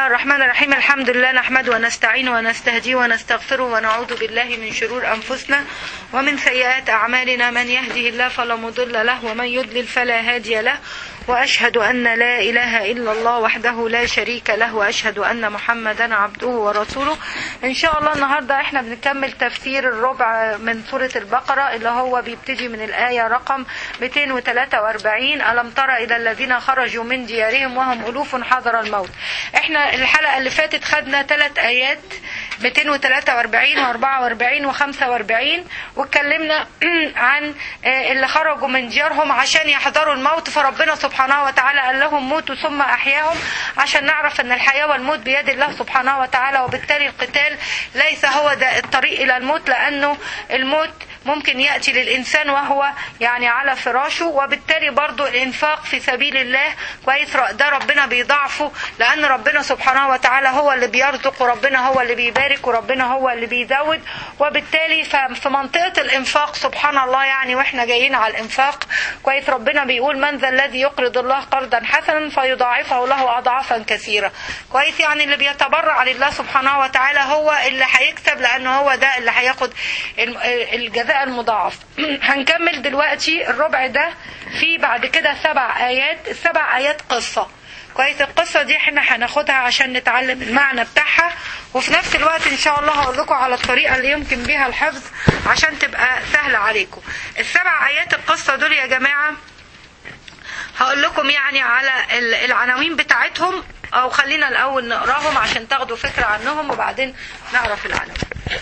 الله الرحمن الرحيم الحمد لله نحمده ونستعينه ونستهديه ونستغفره ونعوذ بالله من شرور أنفسنا ومن سيئات أعمالنا من يهده الله فلا مضل له ومن يضلل فلا هادي له وأشهد أن لا إله إلا الله وحده لا شريك له وأشهد أن محمدا عبده ورسوله إن شاء الله النهاردة إحنا بنكمل تفسير الربع من سورة البقرة اللي هو بيبتدي من الآية رقم 243 ألم تر إلى الذين خرجوا من ديارهم وهم ألوف حذر الموت إحنا الحلقة اللي فاتت خدنا ثلاث آيات 243 و44 و45 واتكلمنا عن اللي خرجوا من ديارهم عشان يحذروا الموت فربنا سبحانه وتعالى قال لهم موتوا ثم أحياهم عشان نعرف أن الحياة والموت بيد الله سبحانه وتعالى وبالتالي القتال ليس هو ده الطريق إلى الموت لأنه الموت ممكن يأتي للإنسان وهو يعني على فراشه وبالتالي برضو الإنفاق في سبيل الله كويس ده ربنا بيضعفه لأن ربنا سبحانه وتعالى هو اللي بيرزق وربنا هو اللي بيبارك وربنا هو اللي بيزود وبالتالي في منطقة الإنفاق سبحان الله يعني وإحنا جايين على الإنفاق كويس ربنا بيقول من ذا الذي يقرض الله قرضا حسنا فيضاعفه له أضعافا كثيرة كويس يعني اللي بيتبرع لله سبحانه وتعالى هو اللي هيكسب لأنه هو ده اللي هياخد الجزاء المضاعف هنكمل دلوقتي الربع ده في بعد كده سبع آيات السبع آيات قصة كويس القصة دي احنا هناخدها عشان نتعلم المعنى بتاعها وفي نفس الوقت ان شاء الله هقول لكم على الطريقة اللي يمكن بيها الحفظ عشان تبقى سهلة عليكم السبع آيات القصة دول يا جماعة هقول لكم يعني على العناوين بتاعتهم او خلينا الاول نقراهم عشان تاخدوا فكرة عنهم وبعدين نعرف العناوين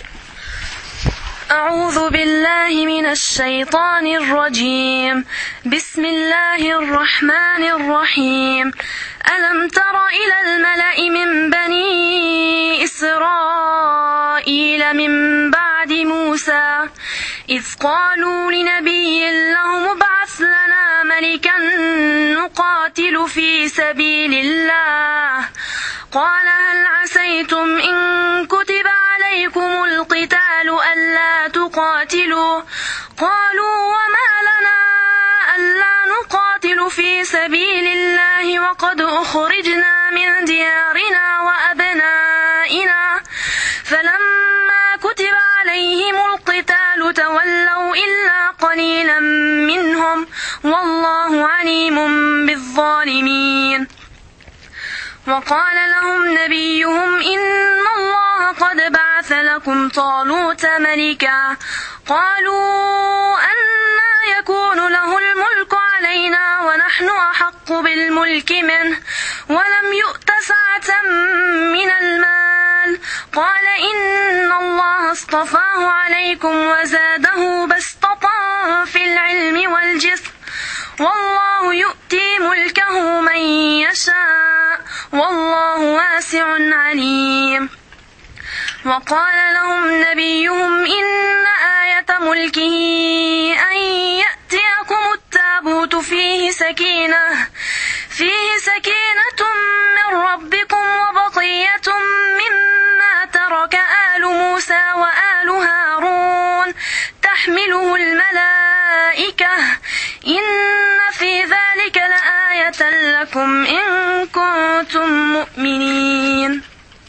أعوذ بالله من الشيطان الرجيم بسم الله الرحمن الرحيم ألم تر إلى الملأ من بني إسرائيل من بعد موسى إذ قالوا لنبي له ابعث لنا ملكا نقاتل في سبيل الله قال هل عسيتم إن كتب عليكم القتال ألا تقاتلوا قالوا وما لنا ألا نقاتل في سبيل الله وقد أخرجنا من ديارنا وأبنائنا فلما كتب عليهم القتال تولوا إلا قليلا منهم والله عليم بالظالمين وقال لهم نبيهم إن الله قد بعث لكم طالوت ملكا قالوا أنا يكون له الملك علينا ونحن أحق بالملك منه ولم يؤت سعة من المال قال إن الله اصطفاه عليكم وزاده بسطة في العلم والجسم والله يؤتي ملكه من يشاء والله واسع عليم وقال لهم نبيهم إن آية ملكه أن يأتيكم التابوت فيه سكينة فيه سكينة من ربكم وبقية مما ترك آل موسى وآل هارون تحمله الملائكة إن في ذلك لآية لكم إن كنتم مؤمنين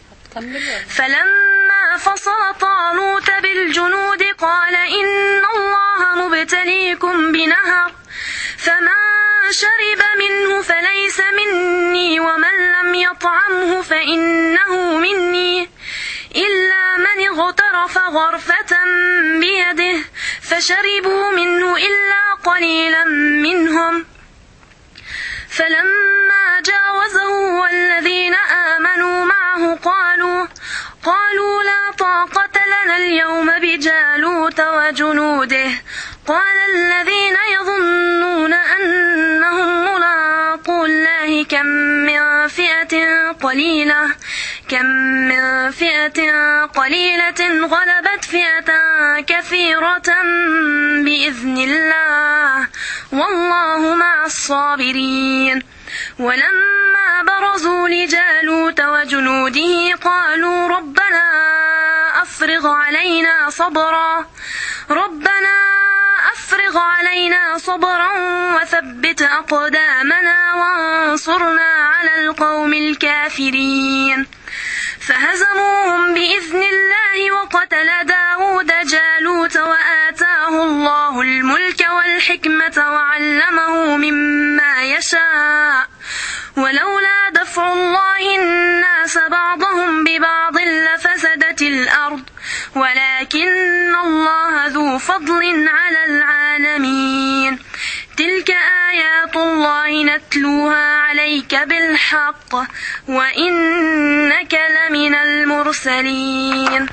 فلما فصل طالوت بالجنود قال إن الله مبتليكم بنهر فمن شرب منه فليس مني ومن لم يطعمه فإنه مني إلا من اغترف غرفة بيده فشربوا منه إلا قليلا منهم فلما جاوزه والذين آمنوا معه قالوا قالوا لا طاقة لنا اليوم بجالوت وجنوده قال الذين يظنون أنهم ملاقو الله كم من فئة قليلة كم من فئة قليلة غلبت فئة كثيرة بإذن الله والله مع الصابرين ولما برزوا لجالوت وجنوده قالوا ربنا أفرغ علينا صبرا ربنا أفرغ علينا صبرا وثبت أقدامنا وانصرنا على القوم الكافرين فهزموهم بإذن الله وقتل داود جالوت وآتاه الله الملك والحكمة وعلمه مما يشاء ولولا دفع الله الناس بعضهم ببعض لفسدت الأرض ولكن الله ذو فضل على العالمين تلك آيات الله نتلوها عليك بالحق وإنك لمن المرسلين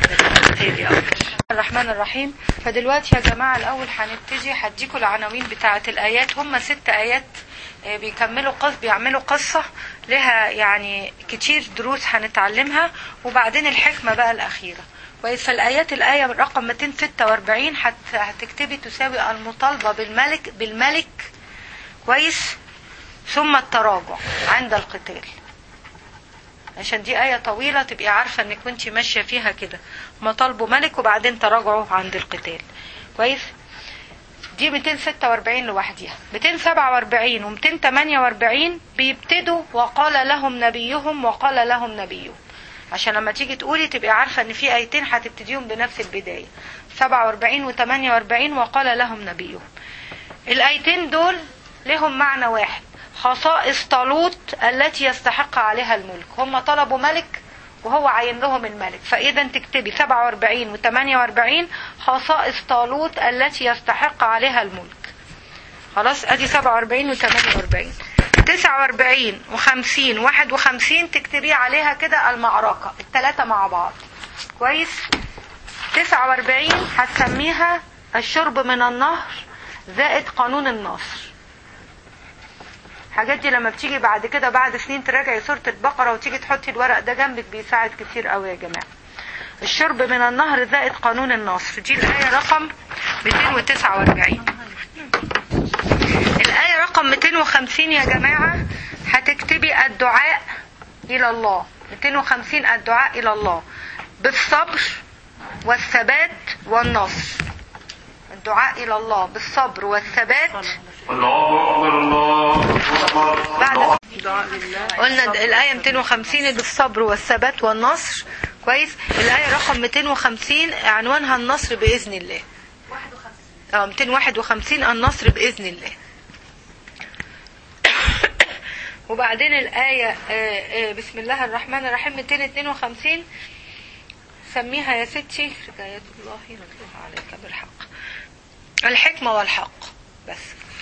الرحمن الرحيم فدلوقتي يا جماعة الأول هنبتدي هديكوا العناوين بتاعة الآيات هم ست آيات آه، بيكملوا قص بيعملوا قصة لها يعني كتير دروس هنتعلمها وبعدين الحكمة بقى الأخيرة كويس فالآيات الآية رقم 246 هت- هتكتبي تساوي المطالبة بالملك بالملك كويس ثم التراجع عند القتال عشان دي آية طويلة تبقي عارفة انك كنت ماشية فيها كده مطالبه ملك وبعدين تراجعوا عند القتال كويس دي 246 لوحديها 247 و 248 بيبتدوا وقال لهم نبيهم وقال لهم نبيهم عشان لما تيجي تقولي تبقي عارفة ان في ايتين هتبتديهم بنفس البداية 47 و 48 وقال لهم نبيهم الايتين دول لهم معنى واحد خصائص طالوت التي يستحق عليها الملك هم طلبوا ملك وهو عين لهم الملك فاذا تكتبي 47 و 48 خصائص طالوت التي يستحق عليها الملك خلاص ادي 47 و 48 49 و50 51 تكتبي عليها كده المعركة الثلاثة مع بعض كويس 49 هتسميها الشرب من النهر زائد قانون النصر الحاجات دي لما بتيجي بعد كده بعد سنين تراجعي سورة البقرة وتيجي تحطي الورق ده جنبك بيساعد كتير قوي يا جماعة الشرب من النهر زائد قانون النصر دي الآية رقم 249 الآية رقم 250 يا جماعة هتكتبي الدعاء إلى الله 250 الدعاء إلى الله بالصبر والثبات والنصر الدعاء إلى الله بالصبر والثبات الله أكبر الله أكبر بعد قلنا د- الآية 250 بالصبر والثبات والنصر كويس الآية رقم 250 عنوانها النصر بإذن الله اه 251 النصر بإذن الله وبعدين الآية آه، آه، بسم الله الرحمن الرحيم 252 سميها يا ستي حكايات الله نتلوها عليك بالحق الحكمة والحق بس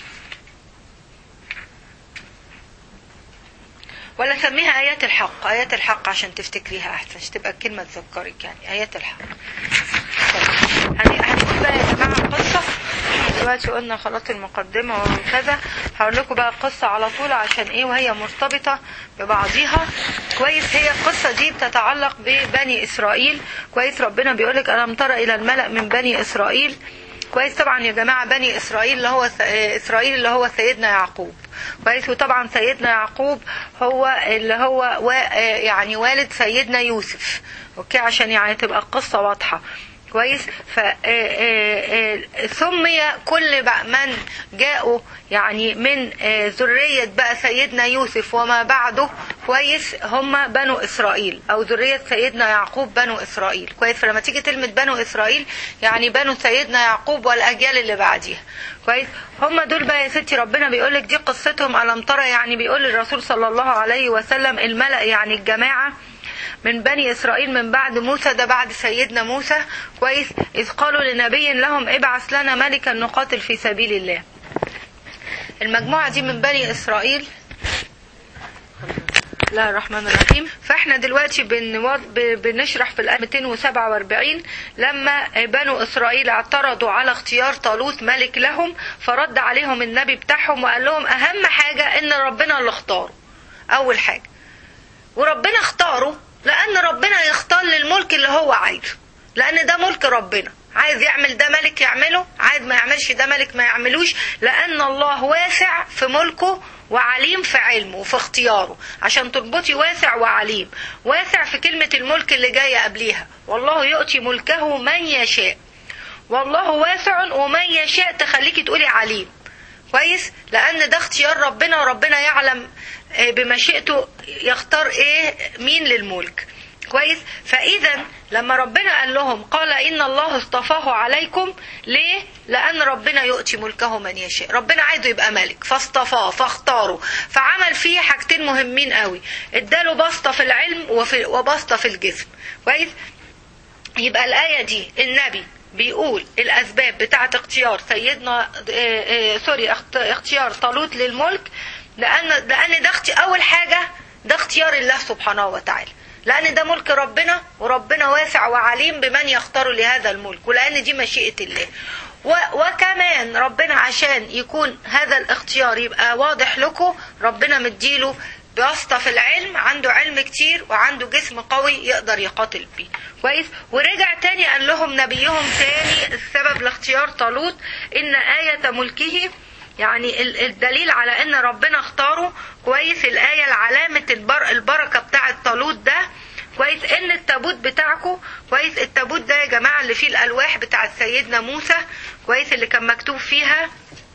ولا سميها آيات الحق آيات الحق عشان تفتكريها أحسن عشان تبقى الكلمة تذكرك يعني آيات الحق طيب. هن- هنقول بقى يا جماعة القصة دلوقتي قلنا خلاص المقدمة وكذا هقول لكم بقى القصة على طول عشان ايه وهي مرتبطة ببعضيها كويس هي القصة دي بتتعلق ببني إسرائيل كويس ربنا بيقولك ألم تر إلى الملأ من بني إسرائيل كويس طبعا يا جماعة بني إسرائيل اللي هو س- آه، إسرائيل اللي هو سيدنا يعقوب كويس وطبعا سيدنا يعقوب هو اللي هو و... آه، يعني والد سيدنا يوسف اوكي عشان يعني تبقى القصة واضحة كويس ف آه، آه، آه، سمي كل بقى من جاءوا يعني من آه، ذرية بقى سيدنا يوسف وما بعده كويس هم بنو إسرائيل أو ذرية سيدنا يعقوب بنو إسرائيل كويس فلما تيجي كلمة بنو إسرائيل يعني بنو سيدنا يعقوب والأجيال اللي بعديها كويس هم دول بقى يا ستي ربنا بيقول لك دي قصتهم ألم ترى يعني بيقول الرسول صلى الله عليه وسلم الملأ يعني الجماعة من بني إسرائيل من بعد موسى ده بعد سيدنا موسى كويس إذ قالوا لنبي لهم ابعث لنا ملكا نقاتل في سبيل الله المجموعة دي من بني إسرائيل بسم الله الرحمن الرحيم فاحنا دلوقتي بنو- ب- بنشرح في الآية 247 لما بنو إسرائيل اعترضوا على اختيار طالوت ملك لهم فرد عليهم النبي بتاعهم وقال لهم أهم حاجة إن ربنا اللي اختاره أول حاجة وربنا اختاره لأن ربنا يختار للملك اللي هو عايزه لأن ده ملك ربنا عايز يعمل ده ملك يعمله عايز ما يعملش ده ملك ما يعملوش لأن الله واسع في ملكه وعليم في علمه وفي اختياره عشان تربطي واسع وعليم واسع في كلمة الملك اللي جاية قبليها والله يؤتي ملكه من يشاء والله واسع ومن يشاء تخليكي تقولي عليم كويس لان ده اختيار ربنا وربنا يعلم آه، بمشيئته يختار ايه مين للملك كويس فاذا لما ربنا قال لهم قال ان الله اصطفاه عليكم ليه لان ربنا يؤتي ملكه من يشاء ربنا عايزه يبقى ملك فاصطفاه فاختاره فعمل فيه حاجتين مهمين قوي اداله بسطه في العلم وفي وبسطه في الجسم كويس يبقى الآية دي النبي بيقول الأسباب بتاعة اختيار سيدنا آه، آه، سوري اخت- اختيار طالوت للملك لأن لأن ده اختي أول حاجة ده اختيار الله سبحانه وتعالى لأن ده ملك ربنا وربنا واسع وعليم بمن يختار لهذا الملك ولأن دي مشيئة الله و- وكمان ربنا عشان يكون هذا الاختيار يبقى واضح لكم ربنا مديله بواسطة في العلم عنده علم كتير وعنده جسم قوي يقدر يقاتل بيه كويس ورجع تاني قال لهم نبيهم تاني السبب لاختيار طالوت ان آية ملكه يعني ال- الدليل على ان ربنا اختاره كويس الآية العلامة البر البركة بتاعة طالوت ده كويس ان التابوت بتاعكم كويس التابوت ده يا جماعة اللي فيه الألواح بتاعة سيدنا موسى كويس اللي كان مكتوب فيها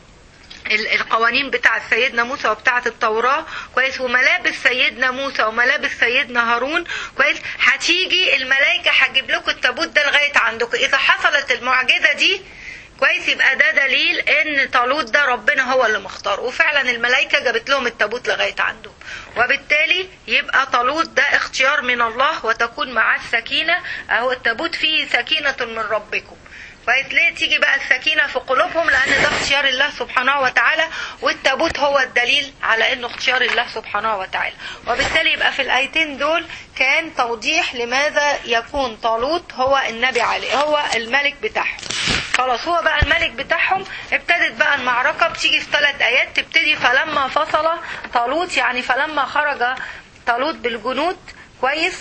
ال- القوانين بتاعة سيدنا موسى وبتاعة التوراة كويس وملابس سيدنا موسى وملابس سيدنا هارون كويس هتيجي الملائكة هتجيب لكم التابوت ده لغاية عندكم إذا حصلت المعجزة دي كويس يبقى ده دليل ان طالوت ده ربنا هو اللي مختاره وفعلا الملائكه جابت لهم التابوت لغايه عندهم وبالتالي يبقى طالوت ده اختيار من الله وتكون معاه السكينه اهو التابوت فيه سكينه من ربكم كويس ليه تيجي بقى السكينة في قلوبهم لأن ده اختيار الله سبحانه وتعالى والتابوت هو الدليل على أنه اختيار الله سبحانه وتعالى وبالتالي يبقى في الآيتين دول كان توضيح لماذا يكون طالوت هو النبي عليه هو الملك بتاعهم خلاص هو بقى الملك بتاعهم ابتدت بقى المعركة بتيجي في ثلاث آيات تبتدي فلما فصل طالوت يعني فلما خرج طالوت بالجنود كويس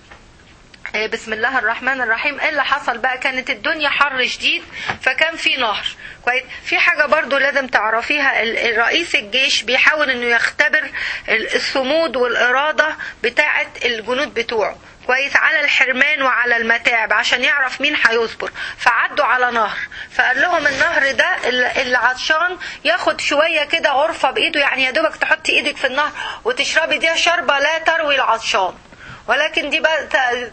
آه، بسم الله الرحمن الرحيم ايه اللي حصل بقى كانت الدنيا حر شديد فكان في نهر كويس في حاجه برضو لازم تعرفيها ال- الرئيس الجيش بيحاول انه يختبر ال- الصمود والاراده بتاعه الجنود بتوعه كويس على الحرمان وعلى المتاعب عشان يعرف مين هيصبر فعدوا على نهر فقال لهم النهر ده اللي اللي عطشان ياخد شويه كده غرفه بايده يعني يا دوبك تحطي ايدك في النهر وتشربي دي شربه لا تروي العطشان ولكن دي بقى ت-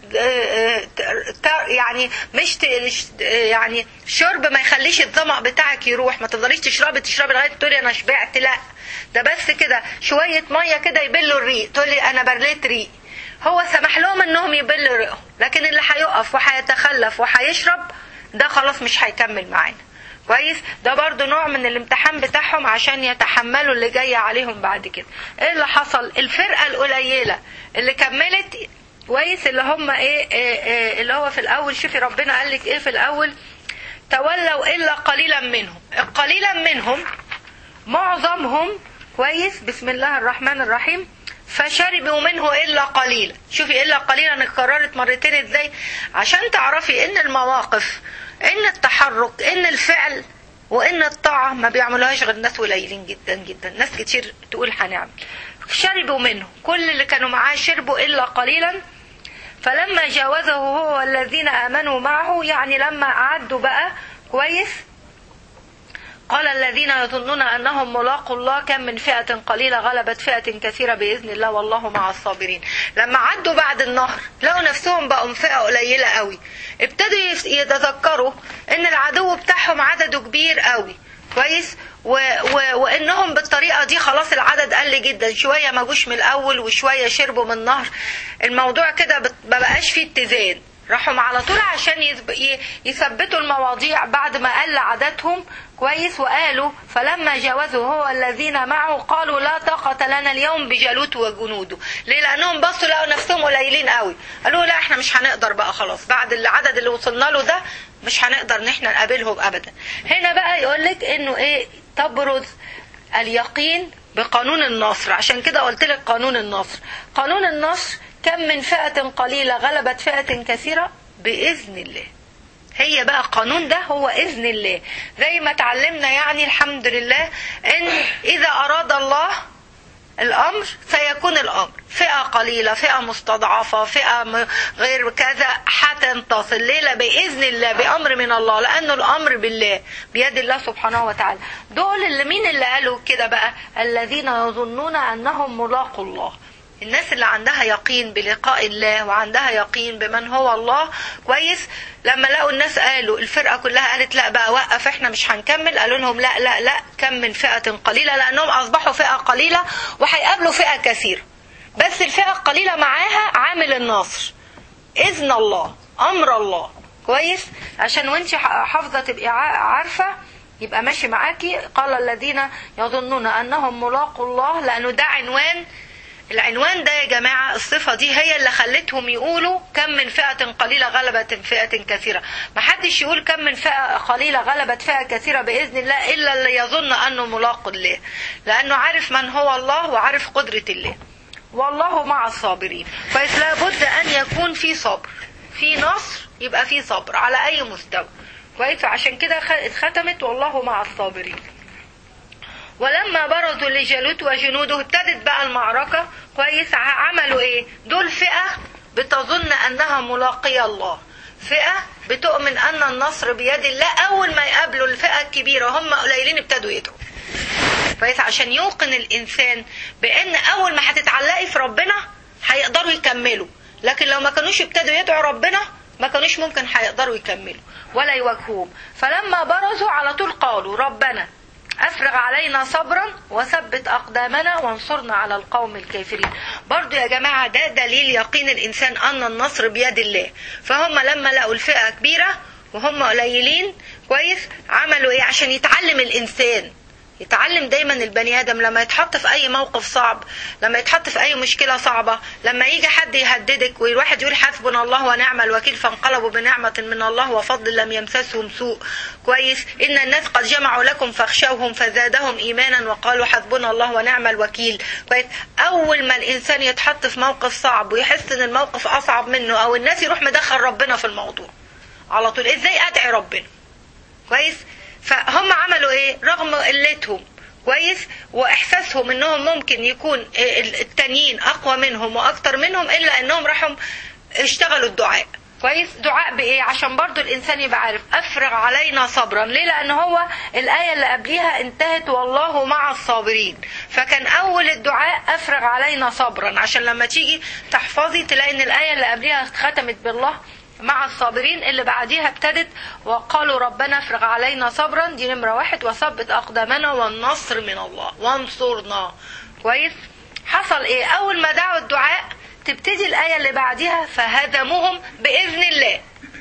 ت- ت- يعني مش ت- يعني شرب ما يخليش الظمأ بتاعك يروح ما تفضليش تشربي تشربي لغايه تقولي انا شبعت لا ده بس كده شويه ميه كده يبلوا الريق تقولي انا برليت ريق هو سمح لهم انهم يبلوا ريقهم لكن اللي هيقف وهيتخلف وهيشرب ده خلاص مش هيكمل معانا كويس ده برضو نوع من الامتحان بتاعهم عشان يتحملوا اللي جاي عليهم بعد كده ايه اللي حصل الفرقة القليلة اللي كملت كويس اللي هم ايه, إيه, إيه اللي هو في الاول شوفي ربنا قال لك ايه في الاول تولوا الا قليلا منهم قليلا منهم معظمهم كويس بسم الله الرحمن الرحيم فشربوا منه الا قليلا شوفي الا قليلا اتكررت مرتين ازاي عشان تعرفي ان المواقف ان التحرك ان الفعل وان الطاعه ما بيعملوهاش غير ناس قليلين جدا جدا ناس كتير تقول هنعمل شربوا منه كل اللي كانوا معاه شربوا الا قليلا فلما جاوزه هو والذين امنوا معه يعني لما عدوا بقى كويس قال الذين يظنون انهم ملاقوا الله كم من فئه قليله غلبت فئه كثيره باذن الله والله مع الصابرين لما عدوا بعد النهر لقوا نفسهم بقوا فئه قليله قوي ابتدوا يف- يتذكروا ان العدو بتاعهم عدده كبير قوي كويس و... و... وانهم بالطريقه دي خلاص العدد قل جدا شويه ما جوش من الاول وشويه شربوا من النهر الموضوع كده بت- ما بقاش فيه اتزان راحوا على طول عشان يثب- ي- يثبتوا المواضيع بعد ما قل عددهم كويس وقالوا فلما جاوزوا هو الذين معه قالوا لا طاقة لنا اليوم بجالوت وجنوده ليه لأنهم بصوا لقوا نفسهم قليلين قوي قالوا لا احنا مش هنقدر بقى خلاص بعد العدد اللي وصلنا له ده مش هنقدر ان احنا نقابلهم ابدا هنا بقى يقولك انه ايه تبرز اليقين بقانون النصر عشان كده قلت لك قانون النصر قانون النصر كم من فئة قليلة غلبت فئة كثيرة بإذن الله هي بقى قانون ده هو إذن الله زي ما اتعلمنا يعني الحمد لله إن إذا أراد الله الامر سيكون الامر فئه قليله فئه مستضعفه فئه م- غير كذا هتنتصر ليله باذن الله بامر من الله لانه الامر بالله بيد الله سبحانه وتعالى دول اللي مين اللي قالوا كده بقى الذين يظنون انهم ملاقوا الله الناس اللي عندها يقين بلقاء الله وعندها يقين بمن هو الله كويس لما لقوا الناس قالوا الفرقة كلها قالت لا بقى وقف احنا مش هنكمل قالوا لهم لا لا لا كم من فئة قليلة لأنهم أصبحوا فئة قليلة وهيقابلوا فئة كثيرة بس الفئة القليلة معاها عامل النصر إذن الله أمر الله كويس عشان وانت حافظة تبقي عا- عارفة يبقى ماشي معاكي قال الذين يظنون أنهم ملاقوا الله لأنه ده عنوان العنوان ده يا جماعة الصفة دي هي اللي خلتهم يقولوا كم من فئة قليلة غلبت فئة كثيرة ما حدش يقول كم من فئة قليلة غلبت فئة كثيرة بإذن الله إلا اللي يظن أنه ملاق الله لأنه عارف من هو الله وعارف قدرة الله والله مع الصابرين فإذ لابد أن يكون في صبر في نصر يبقى في صبر على أي مستوى كويس عشان كده خ- اتختمت والله مع الصابرين ولما برزوا لجالوت وجنوده ابتدت بقى المعركة كويس ع- عملوا ايه دول فئة بتظن انها ملاقية الله فئة بتؤمن ان النصر بيد الله اول ما يقابلوا الفئة الكبيرة هم قليلين ابتدوا يدعوا كويس عشان يوقن الانسان بان اول ما هتتعلقي في ربنا هيقدروا يكملوا لكن لو ما كانوش ابتدوا يدعوا ربنا ما كانوش ممكن هيقدروا يكملوا ولا يواجهوهم فلما برزوا على طول قالوا ربنا افرغ علينا صبرا وثبت اقدامنا وانصرنا على القوم الكافرين برضو يا جماعة ده دليل يقين الانسان ان النصر بيد الله فهم لما لقوا الفئة كبيرة وهم قليلين كويس عملوا ايه عشان يتعلم الانسان يتعلم دايما البني ادم لما يتحط في اي موقف صعب لما يتحط في اي مشكله صعبه لما يجي حد يهددك والواحد يقول حسبنا الله ونعم الوكيل فانقلبوا بنعمه من الله وفضل لم يمسسهم سوء كويس ان الناس قد جمعوا لكم فاخشوهم فزادهم ايمانا وقالوا حسبنا الله ونعم الوكيل كويس اول ما الانسان يتحط في موقف صعب ويحس ان الموقف اصعب منه او الناس يروح مدخل ربنا في الموضوع على طول ازاي ادعي ربنا كويس فهم عملوا ايه رغم قلتهم كويس واحساسهم انهم ممكن يكون التانيين اقوى منهم واكتر منهم الا انهم راحوا اشتغلوا الدعاء كويس دعاء بايه عشان برضو الانسان يبقى عارف افرغ علينا صبرا ليه لان هو الايه اللي قبليها انتهت والله مع الصابرين فكان اول الدعاء افرغ علينا صبرا عشان لما تيجي تحفظي تلاقي ان الايه اللي قبليها ختمت بالله مع الصابرين اللي بعديها ابتدت وقالوا ربنا افرغ علينا صبرا دي نمرة واحد وثبت أقدامنا والنصر من الله وانصرنا كويس حصل ايه أول ما دعوا الدعاء تبتدي الآية اللي بعديها فهدموهم بإذن الله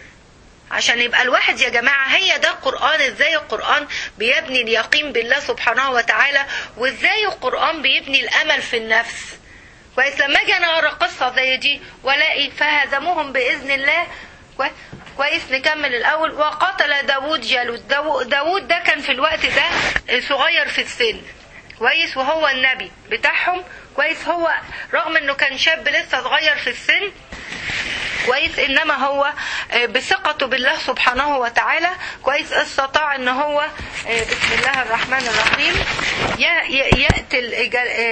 عشان يبقى الواحد يا جماعة هي ده القرآن ازاي القرآن بيبني اليقين بالله سبحانه وتعالى وازاي القرآن بيبني الأمل في النفس كويس لما اجي انا اقرا قصه زي دي والاقي فهزموهم باذن الله كويس نكمل الاول وقتل داوود جالوت داوود ده كان في الوقت ده صغير في السن كويس وهو النبي بتاعهم كويس هو رغم انه كان شاب لسه صغير في السن كويس انما هو بثقته بالله سبحانه وتعالى كويس استطاع ان هو بسم الله الرحمن الرحيم يقتل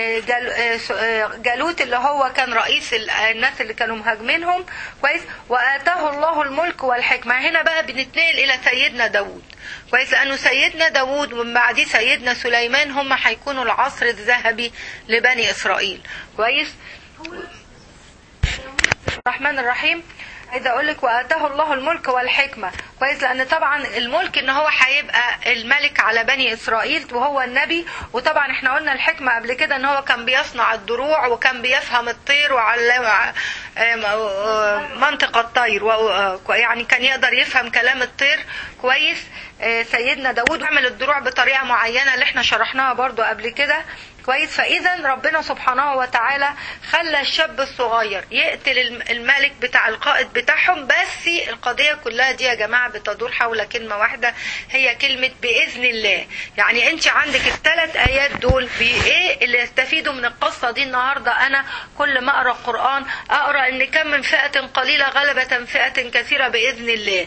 جالوت اللي هو كان رئيس الناس اللي كانوا مهاجمينهم كويس واتاه الله الملك والحكمه هنا بقى بنتنقل الى سيدنا داوود كويس لانه سيدنا داوود ومن بعديه سيدنا سليمان هم هيكونوا العصر الذهبي لبني اسرائيل كويس الرحمن الرحيم عايز اقول لك واتاه الله الملك والحكمه كويس لان طبعا الملك ان هو هيبقى الملك على بني اسرائيل وهو النبي وطبعا احنا قلنا الحكمه قبل كده ان هو كان بيصنع الدروع وكان بيفهم الطير وعلى منطق الطير يعني كان يقدر يفهم كلام الطير كويس سيدنا داود عمل الدروع بطريقه معينه اللي احنا شرحناها برضو قبل كده كويس فاذا ربنا سبحانه وتعالى خلى الشاب الصغير يقتل الملك بتاع القائد بتاعهم بس القضيه كلها دي يا جماعه بتدور حول كلمه واحده هي كلمه باذن الله يعني انت عندك الثلاث ايات دول بايه اللي يستفيدوا من القصه دي النهارده انا كل ما اقرا القران اقرا ان كم من فئه قليله غلبت فئه كثيره باذن الله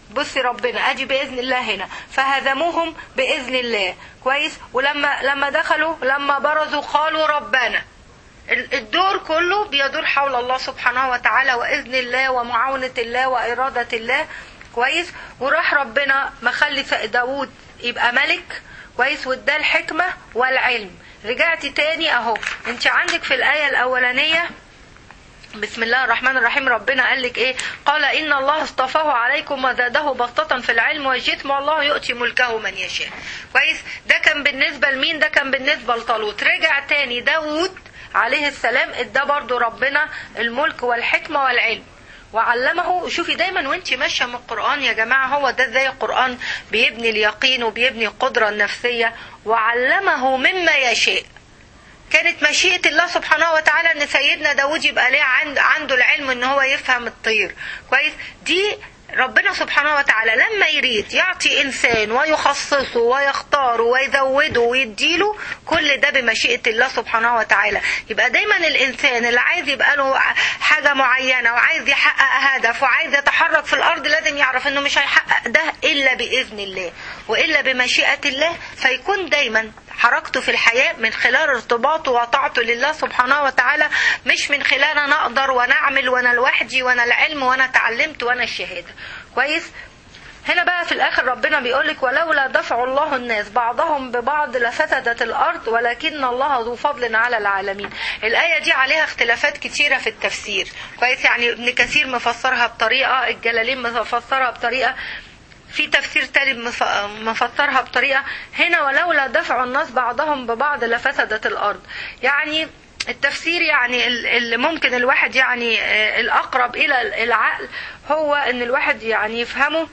بصي ربنا ادي باذن الله هنا فهزموهم باذن الله كويس ولما لما دخلوا لما برزوا قالوا ربنا ال- الدور كله بيدور حول الله سبحانه وتعالى واذن الله ومعاونه الله واراده الله كويس وراح ربنا مخلي ف- داوود يبقى ملك كويس واداه الحكمه والعلم رجعتي تاني اهو انت عندك في الايه الاولانيه بسم الله الرحمن الرحيم ربنا قال لك ايه قال ان الله اصطفاه عليكم وزاده بسطة في العلم والجسم والله يؤتي ملكه من يشاء كويس ده كان بالنسبة لمين ده كان بالنسبة لطالوت رجع تاني داود عليه السلام ادى برضو ربنا الملك والحكمة والعلم وعلمه شوفي دايما وانت ماشيه من القران يا جماعه هو ده ازاي القران بيبني اليقين وبيبني القدره النفسيه وعلمه مما يشاء كانت مشيئة الله سبحانه وتعالى ان سيدنا داود يبقى ليه عند عنده العلم ان هو يفهم الطير كويس دي ربنا سبحانه وتعالى لما يريد يعطي انسان ويخصصه ويختاره ويزوده ويديله كل ده بمشيئة الله سبحانه وتعالى يبقى دايما الانسان اللي عايز يبقى له حاجة معينة وعايز يحقق هدف وعايز يتحرك في الارض لازم يعرف انه مش هيحقق ده الا باذن الله والا بمشيئة الله فيكون دايما حركته في الحياة من خلال ارتباطه وطاعته لله سبحانه وتعالى مش من خلال انا اقدر وانا اعمل وانا لوحدي وانا العلم وانا اتعلمت وانا الشهادة كويس هنا بقى في الاخر ربنا بيقولك ولولا دفع الله الناس بعضهم ببعض لفسدت الارض ولكن الله ذو فضل على العالمين الايه دي عليها اختلافات كتيره في التفسير كويس يعني ابن كثير مفسرها بطريقه الجلالين مفسرها بطريقه في تفسير تاني مف- مفسرها بطريقة هنا ولولا دفع الناس بعضهم ببعض لفسدت الأرض يعني التفسير يعني ال- اللي ممكن الواحد يعني آه، الأقرب إلى العقل هو إن الواحد يعني يفهمه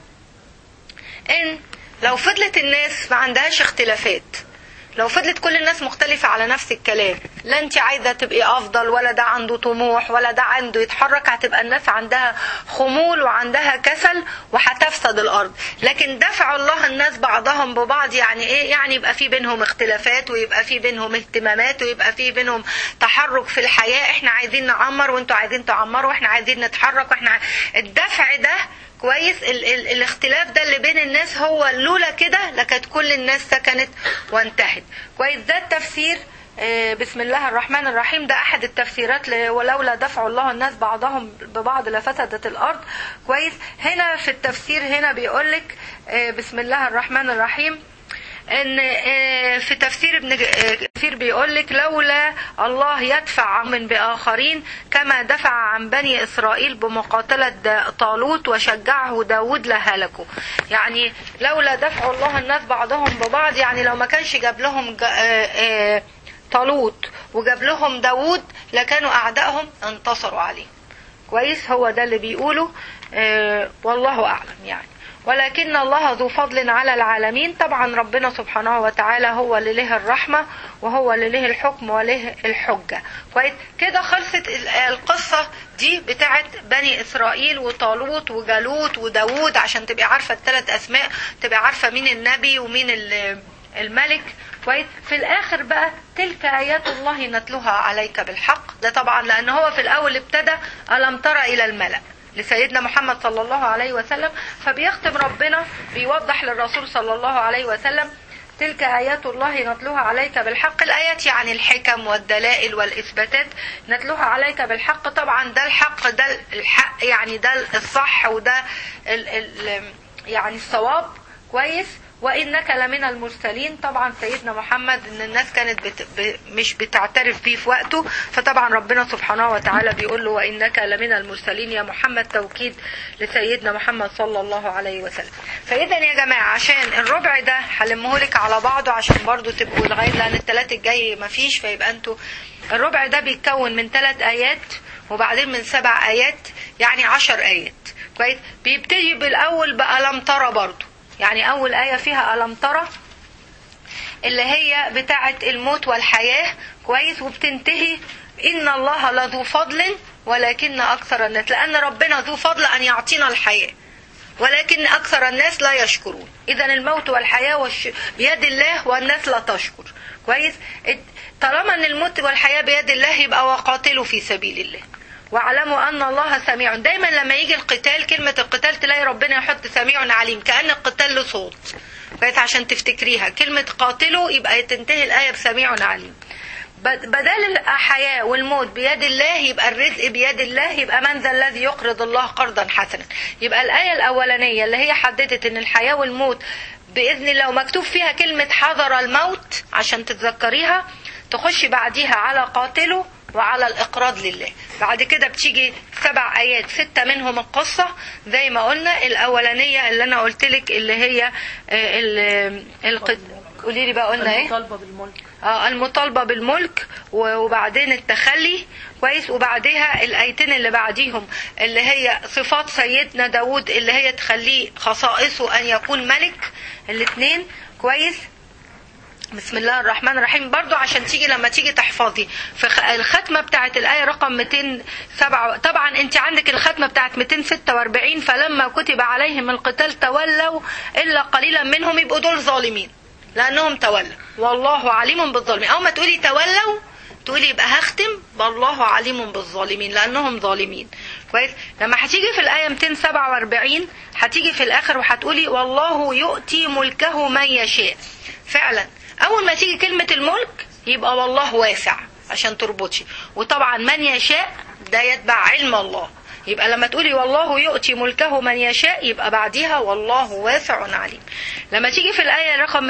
إن لو فضلت الناس ما عندهاش اختلافات لو فضلت كل الناس مختلفة على نفس الكلام لا انت عايزة تبقي افضل ولا ده عنده طموح ولا ده عنده يتحرك هتبقى الناس عندها خمول وعندها كسل وهتفسد الارض لكن دفع الله الناس بعضهم ببعض يعني ايه يعني يبقى في بينهم اختلافات ويبقى في بينهم اهتمامات ويبقى في بينهم تحرك في الحياة احنا عايزين نعمر وانتوا عايزين تعمروا واحنا عايزين نتحرك واحنا ع- الدفع ده كويس ال ال الاختلاف ده اللي بين الناس هو لولا كده لكانت كل الناس سكنت وانتهت كويس ده التفسير آه، بسم الله الرحمن الرحيم ده احد التفسيرات ل- ولولا دفع الله الناس بعضهم ببعض لفسدت الارض كويس هنا في التفسير هنا بيقولك آه، بسم الله الرحمن الرحيم ان آه، في تفسير ابن ج- آه، كثير بيقول لك لولا الله يدفع من باخرين كما دفع عن بني اسرائيل بمقاتله دا- طالوت وشجعه داود لهلكوا يعني لولا دفع الله الناس بعضهم ببعض يعني لو ما كانش جاب لهم ج- آه، آه، طالوت وجاب لهم داود لكانوا اعدائهم انتصروا عليه كويس هو ده اللي بيقوله آه، والله اعلم يعني ولكن الله ذو فضل على العالمين طبعا ربنا سبحانه وتعالى هو اللي له الرحمة وهو اللي له الحكم وله الحجة كويس كده خلصت ال- القصة دي بتاعت بني إسرائيل وطالوت وجالوت وداوود عشان تبقي عارفة الثلاث أسماء تبقي عارفة مين النبي ومين ال- الملك كويس في الاخر بقى تلك ايات الله نتلوها عليك بالحق ده طبعا لان هو في الاول ابتدى الم ترى الى الملأ لسيدنا محمد صلى الله عليه وسلم فبيختم ربنا بيوضح للرسول صلى الله عليه وسلم تلك آيات الله نتلوها عليك بالحق الآيات يعني الحكم والدلائل والإثباتات نتلوها عليك بالحق طبعا ده الحق ده الحق يعني ده الصح وده ال ال يعني الصواب كويس وانك لمن المرسلين طبعا سيدنا محمد ان الناس كانت بت... ب... مش بتعترف بيه في وقته فطبعا ربنا سبحانه وتعالى بيقول له وانك لمن المرسلين يا محمد توكيد لسيدنا محمد صلى الله عليه وسلم فاذا يا جماعه عشان الربع ده هلمهولك على بعضه عشان برضو تبقوا لغايه لان الثلاث الجاي مفيش فيبقى انتوا الربع ده بيتكون من ثلاث ايات وبعدين من سبع ايات يعني عشر ايات كويس بيبتدي بالاول بألم ترى برضو يعني أول آية فيها ألم ترى اللي هي بتاعة الموت والحياة كويس وبتنتهي إن الله لذو فضل ولكن أكثر الناس لأن ربنا ذو فضل أن يعطينا الحياة ولكن أكثر الناس لا يشكرون إذا الموت والحياة والش... بيد الله والناس لا تشكر كويس طالما أن الموت والحياة بيد الله يبقى وقاتلوا في سبيل الله واعلموا ان الله سميع دايما لما يجي القتال كلمه القتال تلاقي ربنا يحط سميع عليم كان القتال له صوت كويس عشان تفتكريها كلمه قاتلوا يبقى تنتهي الايه بسميع عليم بد- بدل الحياة والموت بيد الله يبقى الرزق بيد الله يبقى من ذا الذي يقرض الله قرضا حسنا يبقى الآية الأولانية اللي هي حددت إن الحياة والموت بإذن الله ومكتوب فيها كلمة حذر الموت عشان تتذكريها تخش بعديها على قاتله وعلى الإقراض لله بعد كده بتيجي سبع آيات ستة منهم القصة زي ما قلنا الأولانية اللي أنا قلت لك اللي هي آه، ال- القد قولي لي بقى قلنا إيه طالبة بالملك اه المطالبة بالملك و- وبعدين التخلي كويس وبعدها الايتين اللي بعديهم اللي هي صفات سيدنا داود اللي هي تخليه خصائصه ان يكون ملك الاثنين كويس بسم الله الرحمن الرحيم برضو عشان تيجي لما تيجي تحفظي في خ- الختمة بتاعت الآية رقم 207 طبعا انت عندك الختمة بتاعت 246 فلما كتب عليهم القتال تولوا إلا قليلا منهم يبقوا دول ظالمين لأنهم تولوا والله عليم بالظالمين أول ما تقولي تولوا تقولي يبقى هختم بالله عليم بالظالمين لأنهم ظالمين كويس لما هتيجي في الآية 247 هتيجي في الآخر وهتقولي والله يؤتي ملكه من يشاء فعلا اول ما تيجي كلمة الملك يبقى والله واسع عشان تربطي وطبعا من يشاء ده يتبع علم الله يبقى لما تقولي والله يؤتي ملكه من يشاء يبقى بعديها والله واسع عليم لما تيجي في الآية رقم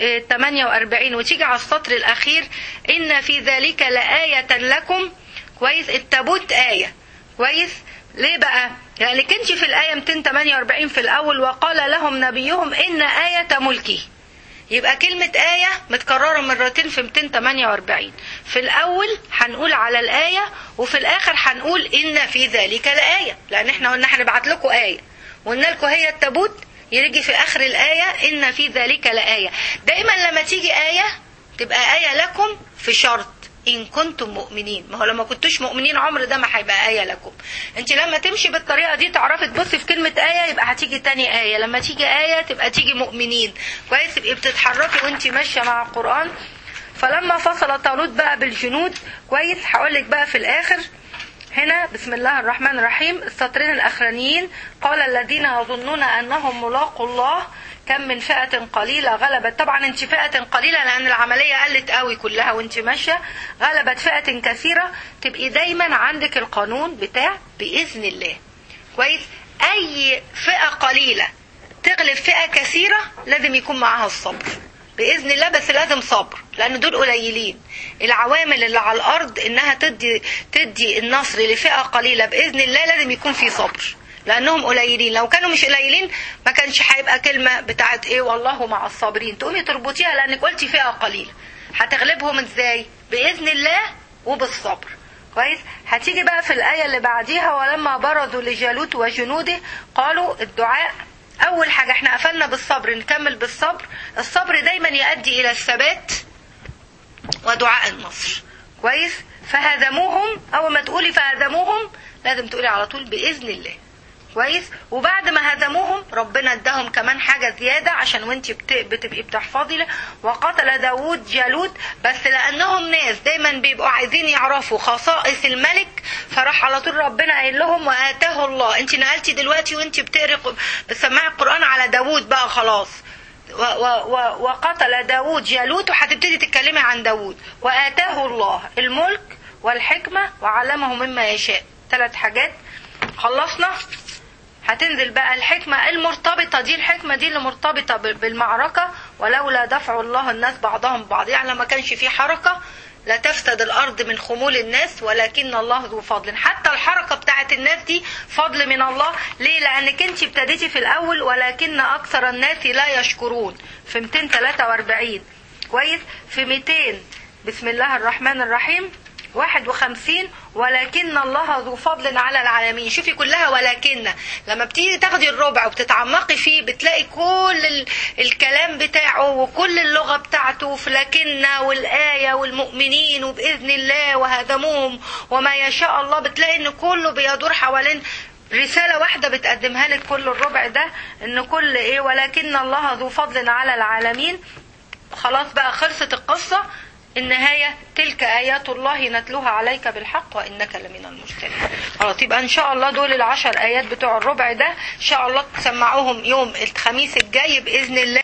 248 وتيجي على السطر الأخير إن في ذلك لآية لكم كويس التابوت آية كويس ليه بقى لأنك انت في الآية 248 في الأول وقال لهم نبيهم إن آية ملكه يبقى كلمة آية متكررة مرتين في 248 في الأول هنقول على الآية وفي الآخر هنقول إن في ذلك لآية لأن احنا قلنا هنبعت لكم آية وقلنا لكم هي التابوت يجي في آخر الآية إن في ذلك لآية دايما لما تيجي آية تبقى آية لكم في شرط إن كنتم مؤمنين ما هو لما كنتوش مؤمنين عمر ده ما هيبقى آية لكم انت لما تمشي بالطريقة دي تعرفي تبصي في كلمة آية يبقى هتيجي تاني آية لما تيجي آية تبقى تيجي مؤمنين كويس تبقي بتتحركي وانت ماشية مع القرآن فلما فصل طالوت بقى بالجنود كويس هقول لك بقى في الآخر هنا بسم الله الرحمن الرحيم السطرين الأخرانيين قال الذين يظنون أنهم ملاقوا الله كم من فئة قليلة غلبت طبعا انت فئة قليلة لأن العملية قلت قوي كلها وانت ماشية غلبت فئة كثيرة تبقي دايما عندك القانون بتاع بإذن الله كويس أي فئة قليلة تغلب فئة كثيرة لازم يكون معاها الصبر باذن الله بس لازم صبر لان دول قليلين العوامل اللي على الارض انها تدي تدي النصر لفئه قليله باذن الله لازم يكون في صبر لانهم قليلين لو كانوا مش قليلين ما كانش هيبقى كلمه بتاعت ايه والله مع الصابرين تقومي تربطيها لانك قلتي فئه قليله هتغلبهم ازاي باذن الله وبالصبر كويس هتيجي بقى في الآية اللي بعديها ولما برزوا لجالوت وجنوده قالوا الدعاء أول حاجة احنا قفلنا بالصبر نكمل بالصبر الصبر دايما يؤدي إلى الثبات ودعاء النصر كويس فهزموهم أول ما تقولي فهزموهم لازم تقولي على طول بإذن الله كويس وبعد ما هزموهم ربنا اداهم كمان حاجة زيادة عشان وانت بت... بتبقي بتحفظي له وقتل داود جالوت بس لأنهم ناس دايما بيبقوا عايزين يعرفوا خصائص الملك فراح على طول ربنا قايل لهم وآتاه الله انت نقلتي دلوقتي وانت بتقري بتسمعي القرآن على داود بقى خلاص و و و وقتل داود جالوت وهتبتدي تتكلمي عن داود وآتاه الله الملك والحكمة وعلمه مما يشاء ثلاث حاجات خلصنا هتنزل بقى الحكمة المرتبطة دي الحكمة دي اللي مرتبطة بالمعركة ولولا دفع الله الناس بعضهم ببعض يعني ما كانش في حركة لا تفسد الأرض من خمول الناس ولكن الله ذو فضل حتى الحركة بتاعت الناس دي فضل من الله ليه لأنك انت ابتديتي في الأول ولكن أكثر الناس لا يشكرون في 243 كويس في 200 بسم الله الرحمن الرحيم 51 ولكن الله ذو فضل على العالمين شوفي كلها ولكن لما بتيجي تاخدي الربع وبتتعمقي فيه بتلاقي كل ال... الكلام بتاعه وكل اللغة بتاعته في لكن والآية والمؤمنين وبإذن الله وهدموهم وما يشاء الله بتلاقي ان كله بيدور حوالين رسالة واحدة بتقدمها لك كل الربع ده ان كل ايه ولكن الله ذو فضل على العالمين خلاص بقى خلصت القصة النهاية تلك آيات الله نتلوها عليك بالحق وإنك لمن المرسلين خلاص يبقى إن شاء الله دول العشر آيات بتوع الربع ده إن شاء الله تسمعوهم يوم الخميس الجاي بإذن الله